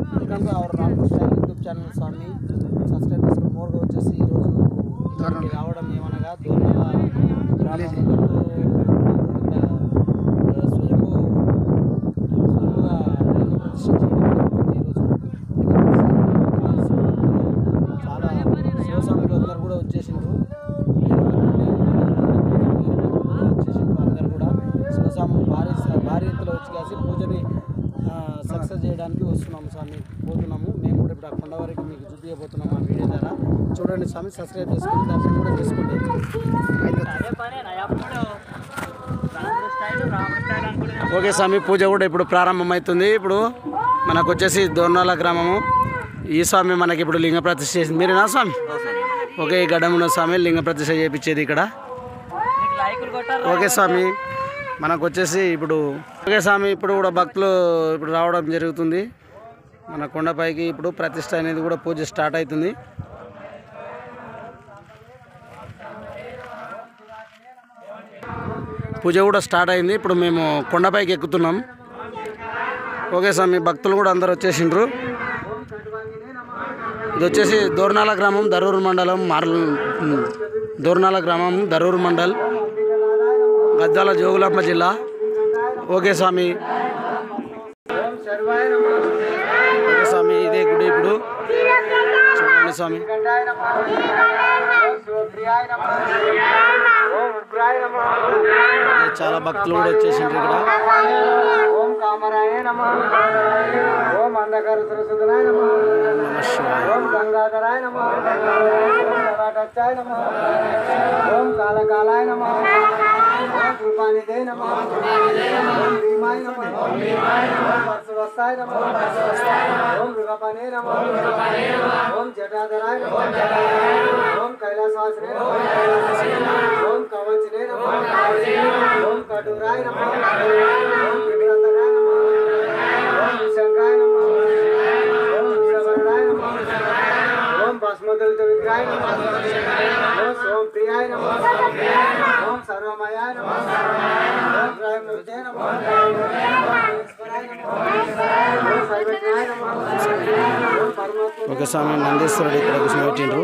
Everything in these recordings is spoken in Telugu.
welcome to our Ram style YouTube channel స్వామి సబ్స్క్రైబ్ చేసుకుని మోర్గా వచ్చేసి ఈరోజు ఇక్కడికి రావడం ఏమనగా దూరంగా గ్రామం గట్టు ఆ, స్వయంభూ స్వయంభూగా లింగ ప్రతిష్ఠ చేయడం జరుగుతుంది ఈరోజు చాలా శివస్వాములు అందరూ కూడా వచ్చేసిండ్రు వచ్చేసిండ్రు అందరు కూడా శివస్వాములు భారీ భారీ ఎత్తులో వచ్చి కాసి పూజని సక్సెస్ చేయడానికి వస్తున్నాము స్వామి పోతున్నాము మేము కూడా ఇప్పుడు ఆ కొండ వరకు మీకు చూపించబోతున్నాము ఆ వీడియో ద్వారా చూడండి స్వామి సబ్స్క్రైబ్ చేసుకుని దర్శనం కూడా చేసుకోండి ఓకే స్వామి పూజ కూడా ఇప్పుడు ప్రారంభమవుతుంది ఇప్పుడు మనకు వచ్చేసి దోర్నాల గ్రామము ఈ స్వామి మనకి ఇప్పుడు లింగ ప్రతిష్ఠ చేసింది మీరేనా స్వామి ఓకే ఈ గడ్డమున్న స్వామి లింగ ప్రతిష్ఠ చేయించేది ఇక్కడ ఓకే స్వామి మనకు వచ్చేసి ఇప్పుడు ఓకే స్వామి ఇప్పుడు కూడా భక్తులు ఇప్పుడు రావడం జరుగుతుంది మన కొండపైకి ఇప్పుడు ప్రతిష్ట అనేది కూడా పూజ స్టార్ట్ అవుతుంది పూజ కూడా స్టార్ట్ అయింది ఇప్పుడు మేము కొండపైకి ఎక్కుతున్నాం ఓకే స్వామి భక్తులు కూడా అందరు వచ్చేసిండ్రు ఇది వచ్చేసి దోర్నాల గ్రామం దరూరు మండలం మార్ల దోర్నాల గ్రామం దరూరు మండల్ గద్దాల జోగులాంబ జిల్లా ఓకే స్వామి ఓకే స్వామి ఇదే గుడి ఇప్పుడు చూడండి స్వామి ఓకే, చాలా భక్తులు కూడా వచ్చేసిండ్రు ఇక్కడ ఓం కామరాయ నమ ఓం అంధకార సరస్వతులాయ నమ నమ శివాయ ఓం గంగాధరాయ నమ ఓం లలాటచ్చాయ నమ ఓం కాలకాలాయ నమ ఓం కృపానిదే నమ ఓం భీమాయ నమ ఓం పరశువస్తాయ నమ ఓం మృగపనే నమ ఓం జటాధరాయ నమ ఓం కైలాసవాసినే నమ ఓం కవచనే నమ ఓం కటూరాయ నమ ఓం త్రిపురంధరాయ నమ ఓం విశంకాయ నమ ఓం విషవర్ణాయ నమ ఓం భస్మదళిత విగ్రహాయ నమ ఓం సోం ప్రియాయ నమ ఓం సర్వమయాయ నమ ఓం త్రయమూర్తే నమ ఓం ఈశ్వరాయ నమ ఓం సర్వజ్ఞాయ నమ ఓం పరమాత్మ ఓకే స్వామి నందీశ్వరుడు ఇక్కడ కూర్చోబెట్టిండ్రు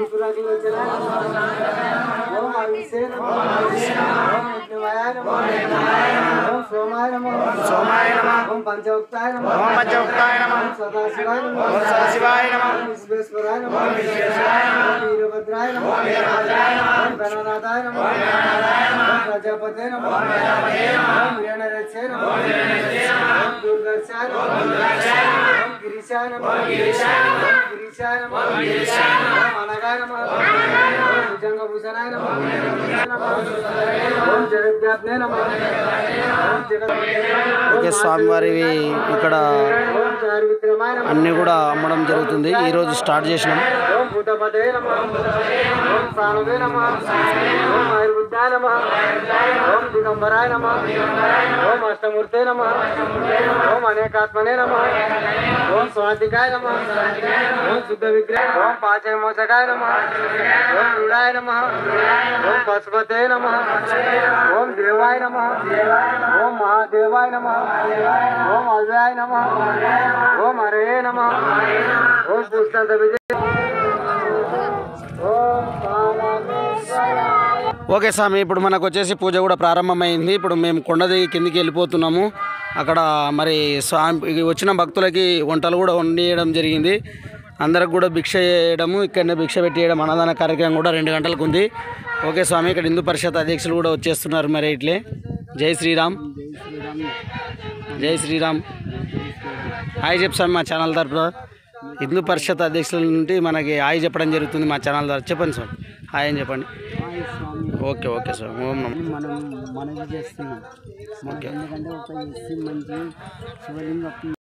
ఓం అవిసే నమ ఓం యజ్ఞమయాయ నమ ఓం సోమాయ నమ సోమాయ నమ ఓం పంచవక్తాయ నమ ఓం పంచముక్తాయ నమ ఓం సదాశివాయ నమ ఓం సదాశివాయ నమ ఓం విశ్వేశ్వరాయ నమ ఓం వీరభద్రాయ నమ ఓం గణనాథాయ నమ ఓం ప్రజాపతే నమ ఓం వీరణరక్షే నమ ఓం దుర్దర్శాయ నమ ఓం గిరిశాయ నమ ఓం గిరిశాయ నమ ఓం అనగాయ నమ ఓం భుజంగభూషణాయ నమ ఓం జగద్వ్యాప్నే నమ ఓం జగత్ ఓకే స్వామివారివి ఇక్కడ ఓం చారువిక్రమాయ నమ అన్నీ కూడా అమ్మడం జరుగుతుంది ఈరోజు స్టార్ట్ చేసినాం ఓం భూతపదే నమ ఓం సానవే నమ ఓం ఆయుర్బుద్ధాయ నమ ఓం దిగంబరాయ నమ ఓం అష్టమూర్తే నమ ఓం అనేకాత్మనే నమ ఓం స్వాతికాయ నమ ఓం శుద్ధ విగ్రహ ఓం పాచయ మోచకాయ నమ ఓం రుడాయ నమ ఓం పశుపతే నమ ఓం దేవాయ నమ ఓం మహాదేవాయ నమ ఓం అవ్యాయ నమ ఓం హరే నమ ఓం పుస్తంత విజయ ఓం కామేశ్వరాయ ఓకే స్వామి ఇప్పుడు మనకు వచ్చేసి పూజ కూడా ప్రారంభమైంది ఇప్పుడు మేము కొండ దిగి కిందికి వెళ్ళిపోతున్నాము అక్కడ మరి స్వామి వచ్చిన భక్తులకి వంటలు కూడా వండియడం జరిగింది అందరికి కూడా భిక్ష చేయడము ఇక్కడనే భిక్ష పెట్టేయడం అన్నదాన కార్యక్రమం కూడా రెండు గంటలకు ఉంది ఓకే స్వామి ఇక్కడ హిందూ పరిషత్ అధ్యక్షులు కూడా వచ్చేస్తున్నారు మరి ఇట్లే జై శ్రీరామ్ జై శ్రీరామ్ హాయ్ చెప్పు స్వామి మా ఛానల్ తరపున హిందూ పరిషత్ అధ్యక్షుల నుండి మనకి హాయ్ చెప్పడం జరుగుతుంది మా ఛానల్ ద్వారా చెప్పండి స్వామి హాయ్ అని చెప్పండి ఓకే ఓకే స్వామి ఓం నమ మనం మనవి చేస్తున్నాం మనకి ఎందుకంటే ఒక ఎస్సీ మంచి శివలింగ